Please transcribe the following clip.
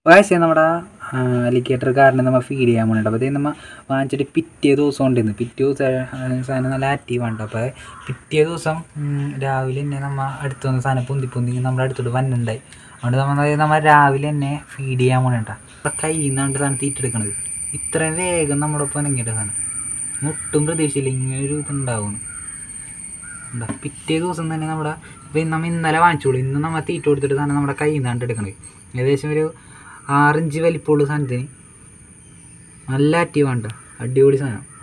വയസ്സേ നമ്മുടെ അലിക്കേറ്റർ കാറിനെ നമ്മൾ ഫീഡ് ചെയ്യാൻ പോകണുണ്ട് അപ്പോൾ ഇത് നമ്മൾ വാങ്ങിച്ചിട്ട് പിറ്റേ ദിവസം ഉണ്ടെന്ന് പിറ്റേ ദിവസം ആ, സാധനം നല്ല ആക്റ്റീവാണ് അപ്പോൾ പിറ്റേ ദിവസം ഉം, രാവിലെ തന്നെ നമ്മൾ അടുത്ത് വന്ന സാധനം പൊന്തി പൊന്തി നമ്മുടെ അടുത്തോട്ട് വന്നുണ്ടായി അതുകൊണ്ട് നമ്മൾ നമ്മൾ രാവിലെ തന്നെ ഫീഡ് ചെയ്യാൻ പോകണേട്ടാ അപ്പം കയ്യിൽ നിന്നാണ്ട് സാധനം തീറ്റെടുക്കണത് ഇത്രയും വേഗം നമ്മുടെ ഒപ്പം ഇറങ്ങിയിട്ട് സാധനം ഒട്ടും പ്രതീക്ഷയില്ല ഇങ്ങനെ ഒരു ഇതുണ്ടാവുന്നു എന്താ പിറ്റേ ദിവസം തന്നെ നമ്മുടെ ഇപ്പം നമ്മൾ ഇന്നലെ വാങ്ങിച്ചോളൂ ഇന്ന് നമ്മൾ തീറ്റ കൊടുത്തിട്ട് സാധനം നമ്മുടെ കയ്യിൽ നിന്നാണ്ട് എടുക്കണത് ഏകദേശം ഒരു ആറിഞ്ച് വലിപ്പമുള്ള സാധനത്തിന് നല്ല ആക്റ്റീവാണ് കേട്ടോ അടിപൊളി സാധനം